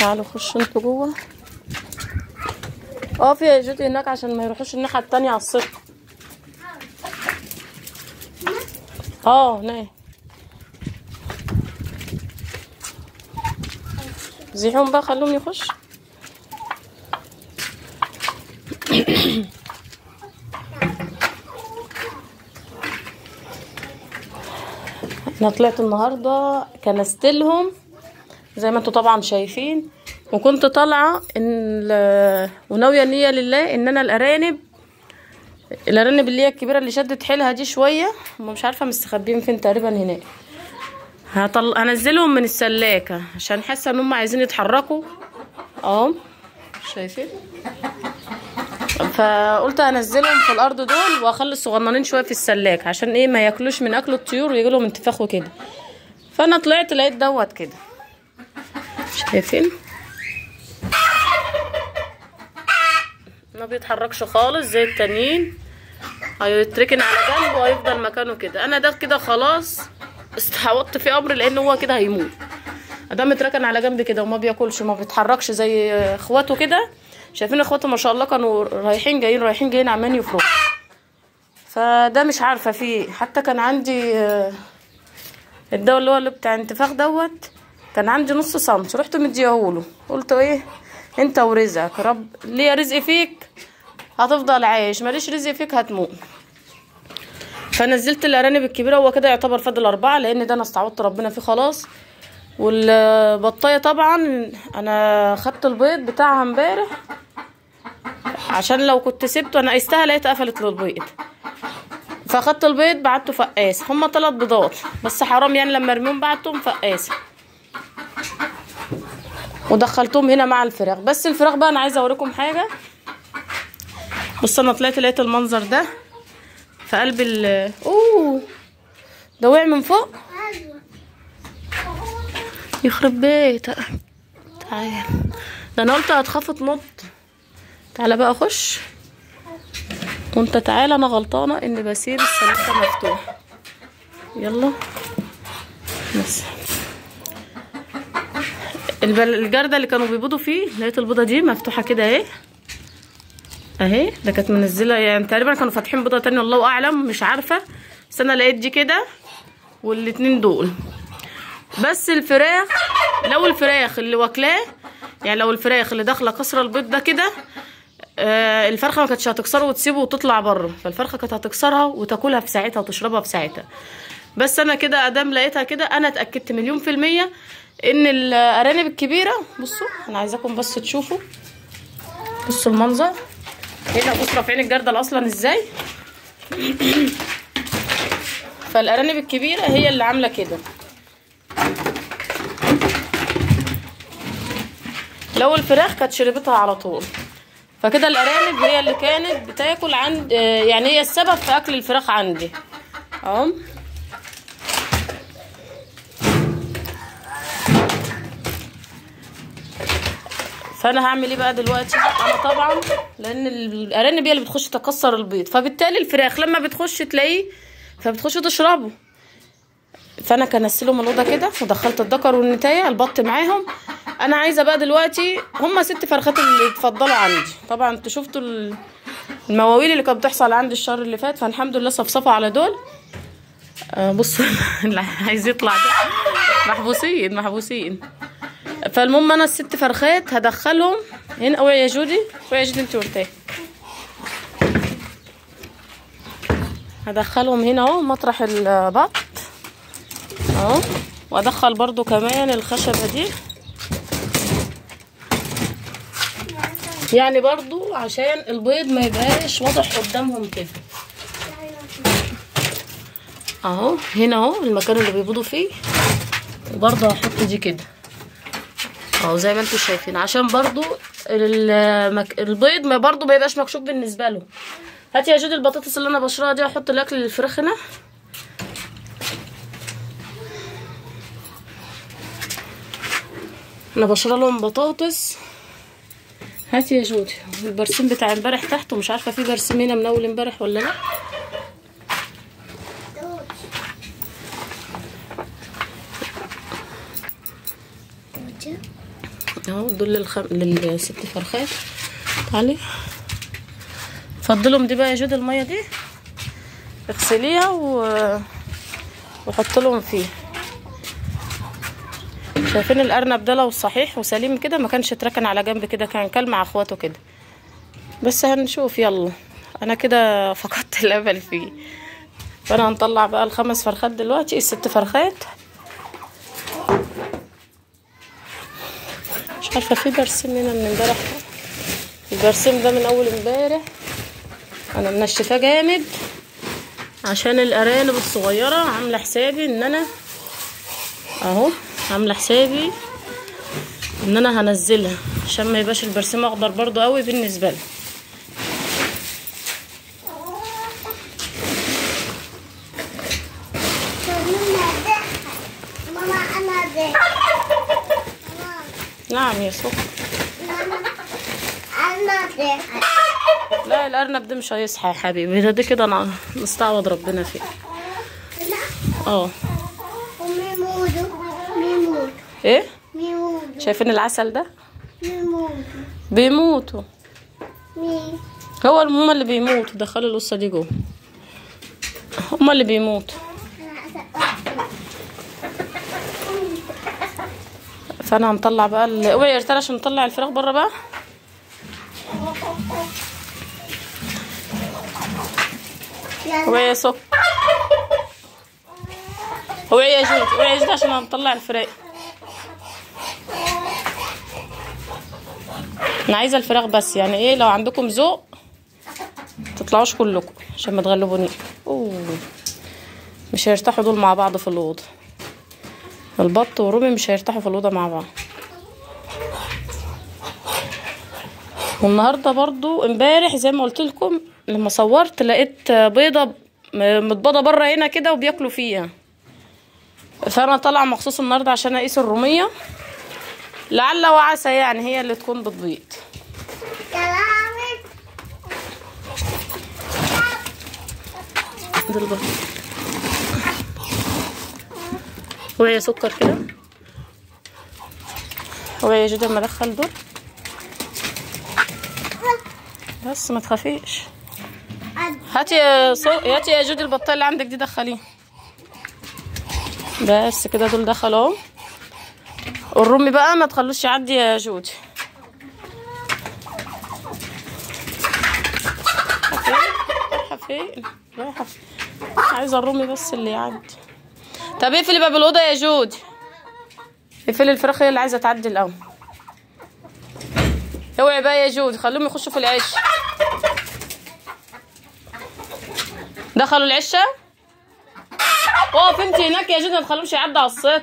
تعالوا خشوا انتوا جوه اقفي يا جودي هناك عشان ما يروحوش الناحيه التانية على السطح اه هناك زيحون بقى خلوهم يخش انا طلعت النهارده كنست لهم زي ما انتوا طبعا شايفين وكنت طالعه ان وناويه نيه لله ان انا الارانب الارانب اللي هي الكبيره اللي شدت حيلها دي شويه هم مش عارفه مستخبيين فين تقريبا هناك هطل... هنزلهم من السلاكه عشان حاسه ان هم عايزين يتحركوا اه شايفين فقلت هنزلهم في الارض دول واخلي الصغننين شويه في السلاك عشان ايه ما ياكلوش من اكل الطيور ويجي لهم انتفاخ وكده فانا طلعت لقيت دوت كده شايفين ما بيتحركش خالص زي التانيين هيتركن على جنب وهيفضل مكانه كده انا ده كده خلاص استعوضت في امر لان هو كده هيموت ادام اتركن على جنب كده وما بياكلش وما بيتحركش زي اخواته كده شايفين اخواته ما شاء الله كانوا رايحين جايين رايحين جايين عمالين يفرقوا فده مش عارفه فيه حتى كان عندي آه، الدواء اللي هو اللي بتاع انتفاخ دوت كان عندي نص سنتي رحت مديهوله قلت ايه انت ورزقك رب ليه رزق فيك هتفضل عايش ماليش رزق فيك هتموت فنزلت الارانب الكبيره هو كده يعتبر فاضل اربعه لان ده انا استعوضت ربنا فيه خلاص والبطايه طبعا انا خدت البيض بتاعها امبارح عشان لو كنت سبته انا قيستها لقيت قفلت للبيض فاخدت البيض بعته فقاس هما ثلاث بيضات بس حرام يعني لما ارميهم بعتهم فقاسه ودخلتهم هنا مع الفراخ بس الفراخ بقى انا عايزه اوريكم حاجه بص انا طلعت لقيت المنظر ده في قلب ال اوه ده وقع من فوق يخرب بيتك تعال ده انا قلت هتخاف تنط تعالى بقى خش وانت تعالى انا غلطانه اني بسيب السلكه مفتوح يلا بس البل... الجردة اللي كانوا بيبيضوا فيه لقيت البيضة دي مفتوحة كده اهي اهي ده كانت منزلة يعني تقريبا كانوا فاتحين بيضة تانية الله اعلم مش عارفة بس انا لقيت دي كده والاتنين دول بس الفراخ لو الفراخ اللي واكلاه يعني لو الفراخ اللي داخله كسر البيض ده كده آه الفرخه ما كانتش هتكسره وتسيبه وتطلع بره فالفرخه كانت هتكسرها وتاكلها في ساعتها وتشربها في ساعتها بس انا كده ادام لقيتها كده انا اتاكدت مليون في الميه ان الارانب الكبيره بصوا انا عايزاكم بس تشوفوا بصوا المنظر هنا بصوا رافعين الجردل اصلا ازاي فالارانب الكبيره هي اللي عامله كده لو الفراخ كانت شربتها على طول فكده الارانب هي اللي كانت بتاكل عند آه، يعني هي السبب في اكل الفراخ عندي اهو فانا هعمل ايه بقى دلوقتي انا طبعا لان الارانب هي اللي بتخش تكسر البيض فبالتالي الفراخ لما بتخش تلاقيه فبتخش تشربه فانا كنسلهم الاوضه كده ودخلت الذكر والنتايه البط معاهم انا عايزه بقى دلوقتي هما ست فرخات اللي اتفضلوا عندي طبعا انتوا شفتوا ال- المواويل اللي كانت بتحصل عندي الشهر اللي فات فالحمد لله صفصفوا على دول آه بص اللي عايز يطلع ده محبوسين محبوسين فالمهم انا الست فرخات هدخلهم هنا اوعي يا جودي اوعي يا جودي انت ورتاحي هدخلهم هنا اهو مطرح البط اهو وادخل برضو كمان الخشبة دي يعني برضو عشان البيض ما يبقاش واضح قدامهم كده اهو هنا اهو المكان اللي بيبيضوا فيه وبرضو هحط دي كده اهو زي ما انتوا شايفين عشان برضو المك... البيض ما برضو ما يبقاش مكشوف بالنسبه له هاتي يا جودي البطاطس اللي انا بشرها دي احط الاكل للفراخ هنا انا بشرى لهم بطاطس هاتي يا جودي البرسيم بتاع امبارح تحت ومش عارفه في برسيم هنا من اول امبارح ولا لا اهو دول للخم... للست فرخات تعالي فضلهم دي بقى يا جود الميه دي اغسليها و... وحط لهم فيه شايفين الارنب ده لو صحيح وسليم كده ما كانش اتركن على جنب كده كان كل مع اخواته كده بس هنشوف يلا انا كده فقدت الامل فيه فانا هنطلع بقى الخمس فرخات دلوقتي الست فرخات مش عارفه في برسيم هنا من امبارح البرسيم ده من اول امبارح انا منشفاه جامد عشان الارانب الصغيره عامله حسابي ان انا اهو عامله حسابي ان انا هنزلها عشان ما يبقاش البرسيم اخضر برضو قوي بالنسبه لي ماما انا ده نعم يا سكر انا ده لا الارنب ده مش هيصحى يا حبيبي ده, ده كده انا نستعوض ربنا فيه اه وميمودو ميمودو ايه ميمودو شايفين العسل ده ميمودو بيموتوا مي هو هما اللي بيموتوا دخلوا القصه دي جوه هما اللي بيموتوا فانا هنطلع بقى ال... اوعي يا ريتال عشان نطلع الفراخ بره بقى يلا اوعي يا سكر اوعي يا جود اوعي يا جود عشان هنطلع الفراخ انا عايزه الفراخ بس يعني ايه لو عندكم ذوق تطلعوش كلكم عشان ما تغلبوني اوه مش هيرتاحوا دول مع بعض في الاوضه البط ورومي مش هيرتاحوا في الاوضه مع بعض والنهارده برضو امبارح زي ما قلت لكم لما صورت لقيت بيضه م- متبضه بره هنا كده وبياكلوا فيها فانا طالعه مخصوص النهارده عشان اقيس الروميه لعل وعسى يعني هي اللي تكون بتبيض كلامك دول البط وهي سكر كده وهي جدا ما ادخل دول بس ما تخافيش هاتي يا صو... هاتي يا جودي البطايه اللي عندك دي دخليه بس كده دول دخلوا اهو الرومي بقى ما تخلوش يعدي يا جودي رايحه فين رايحه فين عايزه الرومي بس اللي يعدي طب اقفلي باب الاوضه يا جودي اقفلي الفراخ هي اللي عايزه تعدي الاول اوعي بقى يا جودي خليهم يخشوا في العش دخلوا العشه اقف انت هناك يا جودي ما تخليهمش يعدوا على السطح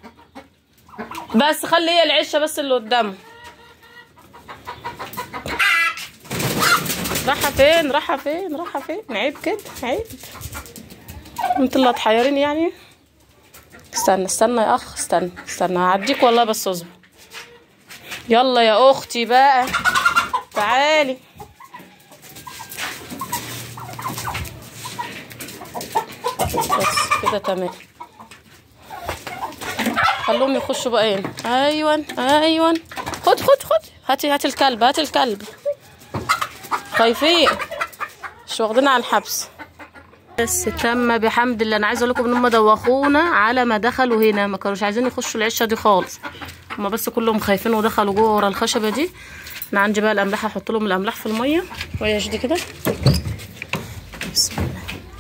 بس خلي هي العشه بس اللي قدامه رايحه فين رايحه فين رايحه فين عيب كده عيب انت اللي هتحيريني يعني استنى استنى يا اخ استنى استنى هعديك والله بس اصبر يلا يا اختي بقى تعالي بس كده تمام خلوهم يخشوا بقى هنا ايوه ايوه خد خد خد هاتي هاتي الكلب هاتي الكلب خايفين مش واخدين على الحبس بس تم بحمد الله انا عايزه اقول لكم ان هم دوخونا على ما دخلوا هنا ما كانوش عايزين يخشوا العشه دي خالص هم بس كلهم خايفين ودخلوا جوه ورا الخشبه دي انا عندي بقى الاملاح هحط لهم الاملاح في الميه وهي دي كده بسم الله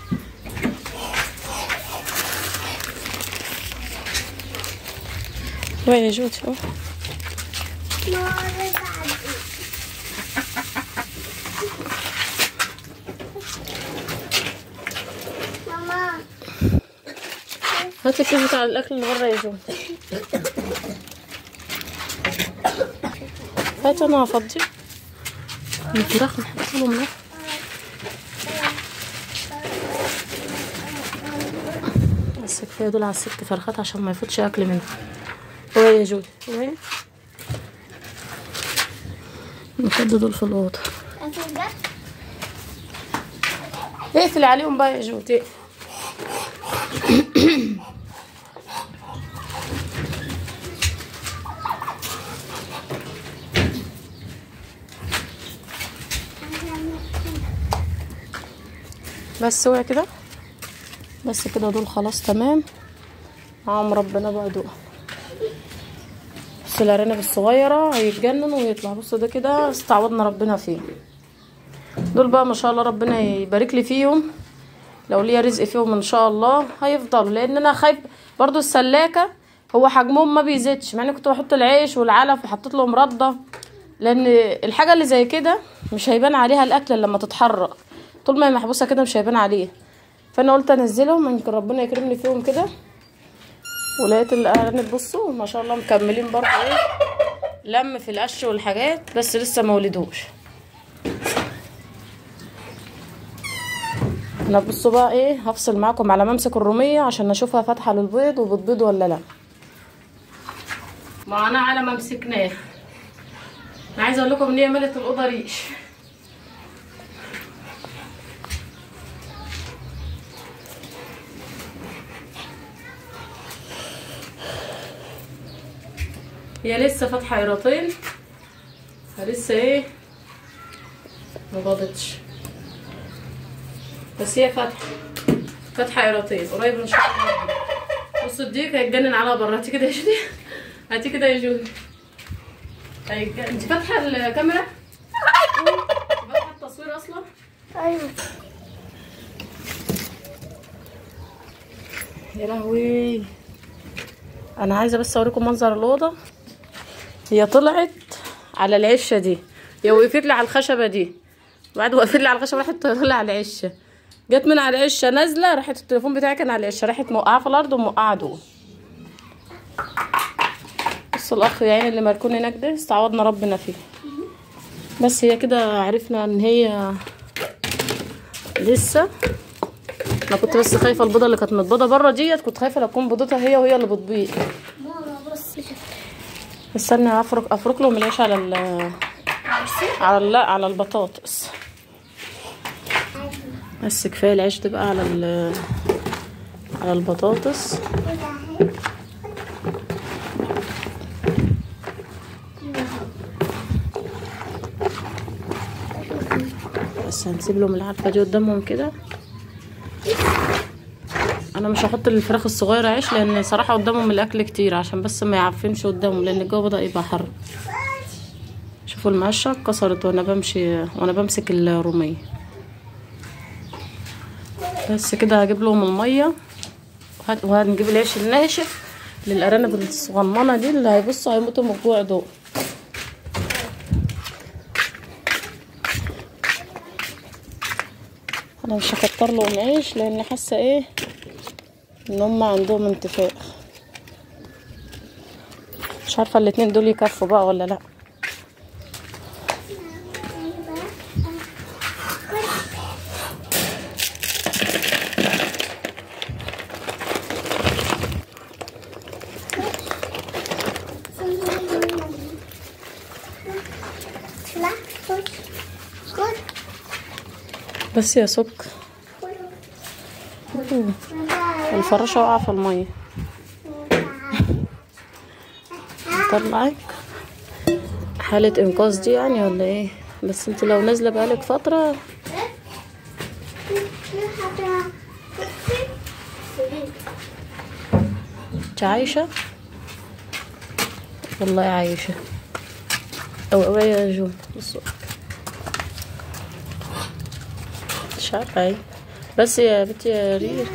وين يا جوتي أهو. ماما هاتي الكيس بتاع الاكل اللي بره يا جو هات انا هفضي الفراخ نحط لهم ده بس كفايه دول على الست فرخات عشان ما يفوتش اكل منهم وهي يا جودي وهي نفضي دول في الاوضه انت بجد اقفل عليهم بقى يا جودي اقفل. بس وقع كده بس كده دول خلاص تمام معاهم ربنا بقى دول بص الارانب الصغيره هيتجنن ويطلع بصوا ده كده استعوضنا ربنا فيه دول بقى ما شاء الله ربنا يبارك لي فيهم لو ليا رزق فيهم ان شاء الله هيفضلوا لان انا خايف برضو السلاكه هو حجمهم ما بيزيدش مع اني كنت بحط العيش والعلف وحطيت لهم رده لان الحاجه اللي زي كده مش هيبان عليها الاكل لما تتحرك طول ما هي محبوسه كده مش هيبان عليها فانا قلت انزلهم يمكن ربنا يكرمني فيهم كده ولقيت الارانب بصوا ما شاء الله مكملين برضو ايه لم في القش والحاجات بس لسه ما ولدوش انا بصوا بقى ايه هفصل معاكم على ممسك الروميه عشان اشوفها فاتحه للبيض وبتبيض ولا لا معانا على ما مسكناه انا عايزه اقول لكم ان هي ملت الاوضه ريش هي لسه فاتحه قيراطين فلسه ايه ما باضتش بس هي فاتحه فاتحه قيراطين قريب ان شاء الله بصوا الديك هيتجنن عليها بره هاتي كده يا جودي هاتي كده يا جودي هيتجنن انت فاتحه الكاميرا فاتحه التصوير اصلا ايوه يا لهوي انا عايزه بس اوريكم منظر الاوضه هي طلعت على العشه دي هي وقفت لي على الخشبه دي بعد وقفت لي على الخشبه راحت طلع على العشه جت من على العشه نازله راحت التليفون بتاعي كان على العشه راحت موقعه في الارض وموقعه دول بص الاخ يا عيني اللي مركون هناك ده استعوضنا ربنا فيه بس هي كده عرفنا ان هي لسه انا كنت بس خايفه البيضه اللي كانت متبيضه بره ديت كنت خايفه لا تكون بيضتها هي وهي اللي بتبيض ماما بص استنى افرك افرك لهم العيش على ال على لا على البطاطس بس كفايه العيش ده بقى على ال على البطاطس بس هنسيب لهم العلفه دي قدامهم كده انا مش هحط للفراخ الصغيره عيش لان صراحه قدامهم الاكل كتير عشان بس ما يعفنش قدامهم لان الجو بدا يبقى حر شوفوا المقشه اتكسرت وانا بمشي وانا بمسك الروميه بس كده هجيب لهم الميه وهت- وهنجيب العيش الناشف للارانب الصغننه دي اللي هيبصوا هيموتوا من الجوع دول انا مش هكتر لهم عيش لان حاسه ايه ان هم عندهم انتفاخ مش عارفه الاتنين دول يكفوا بقى ولا لا لا خد خد بس يا سك الفراشه واقعه في الميه طلعك حالة انقاذ دي يعني ولا ايه بس انت لو نازلة بقالك فترة انت عايشة والله عايشة او او يا جو بصوا مش عارفة ايه بس يا بنتي يا رير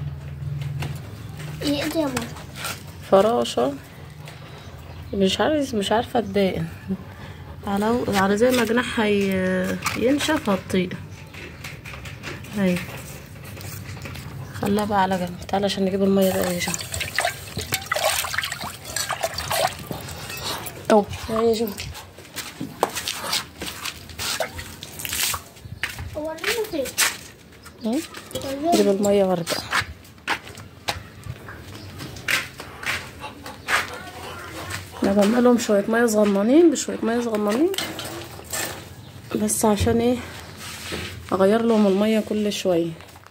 ايه ده يا ماما فراشة مش عارف مش عارفة اتضايق على على زي ما جناحها ي- ينشف هتطير اهي خليها بقى على جنب تعالى عشان نجيب المية بقى يا جو اهو يا جو ورينا فين اهي. نجيب المية وارجع انا بعملهم شوية مية صغننين بشوية مية صغننين بس عشان ايه اغير لهم المية كل شوية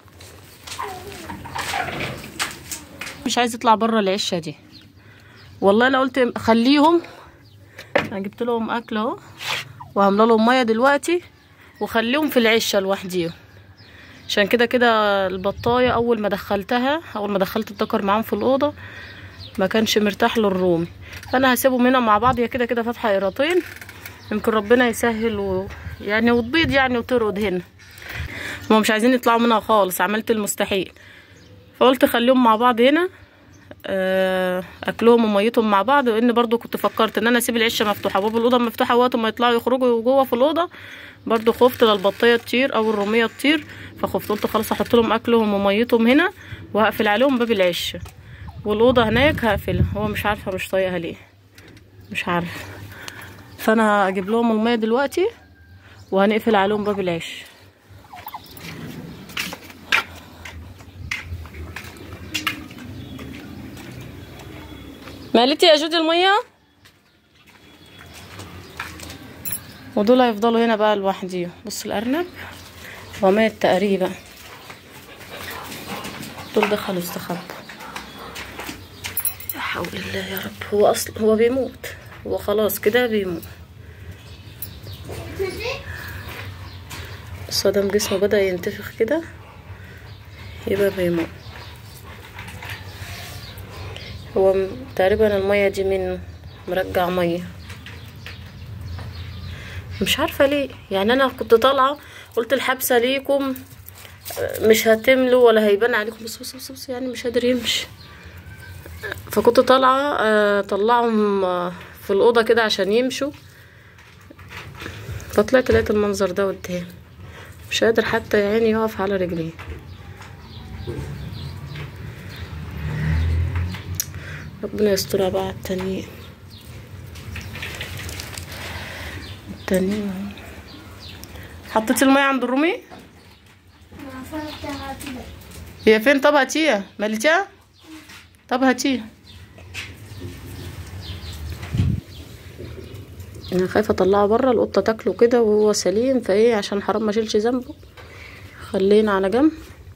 مش عايز يطلع بره العشة دي والله انا قلت خليهم انا جبت لهم اكل اهو وعامله لهم ميه دلوقتي وخليهم في العشه لوحديهم عشان كده كده البطايه اول ما دخلتها اول ما دخلت الدكر معاهم في الاوضه ما كانش مرتاح للرومي فانا هسيبهم هنا مع بعض هي كده كده فاتحه قيراطين يمكن ربنا يسهل و... يعني وتبيض يعني وترقد هنا هما مش عايزين يطلعوا منها خالص عملت المستحيل فقلت خليهم مع بعض هنا آه، اكلهم وميتهم مع بعض لان برضو كنت فكرت ان انا اسيب العشه مفتوحه باب الاوضه مفتوحه وقت ما يطلعوا يخرجوا جوه في الاوضه برضو خفت لا البطيه تطير او الروميه تطير فخفت قلت خلاص احط لهم اكلهم وميتهم هنا وهقفل عليهم باب العشه والاوضه هناك هقفلها هو مش عارفه مش طايقها ليه مش عارفه فانا اجيب لهم الميه دلوقتي وهنقفل عليهم باب العش مالتي يا جودي الميه ودول هيفضلوا هنا بقى لوحديهم بص الارنب هو مات تقريبا دول دخلوا استخبوا لا حول الله يا رب هو اصلا هو بيموت هو خلاص كده بيموت بس دام جسمه بدأ ينتفخ كده يبقى بيموت هو م- تقريبا المية دي منه مرجع مية مش عارفة ليه يعني أنا كنت طالعة قلت الحبسة ليكم آه، مش هتملوا ولا هيبان عليكم بص بص بص, بص يعني مش قادر يمشي فكنت طالعة آه، طلعهم آه، في الأوضة كده عشان يمشوا فطلعت لقيت المنظر ده قدامي مش قادر حتى يعني يقف على رجليه ربنا يسترها بقى على التانيين التانيين حطيت المية عند الرومي ما فتحت كده هي فين طب هاتيها مليتيها طب هاتيها انا خايفه اطلعه بره القطه تاكله كده وهو سليم فايه عشان حرام ما اشيلش ذنبه خلينا على جنب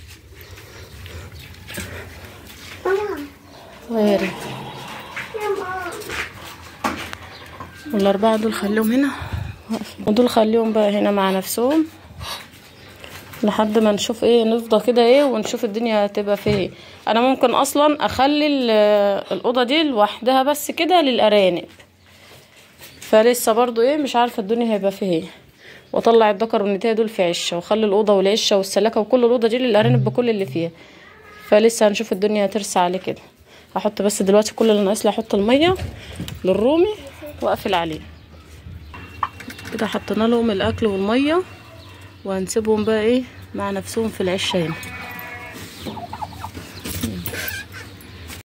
ماما وارد يا ماما والأربعة دول خليهم هنا ودول خليهم بقى هنا مع نفسهم لحد ما نشوف ايه نفضى كده ايه ونشوف الدنيا هتبقى فيه ايه انا ممكن اصلا اخلي ال- الاوضه دي لوحدها بس كده للارانب فلسه برضو ايه مش عارفه الدنيا هيبقى فيه ايه واطلع الذكر والنتايه دول في عشه واخلي الاوضه والعشه والسلاكه وكل الاوضه دي للارانب بكل اللي فيها فلسه هنشوف الدنيا هترسى عليه كده هحط بس دلوقتي كل اللي ناقص لي احط الميه للرومي واقفل عليه كده حطينا لهم الاكل والميه وهنسيبهم بقى ايه مع نفسهم في العشه هنا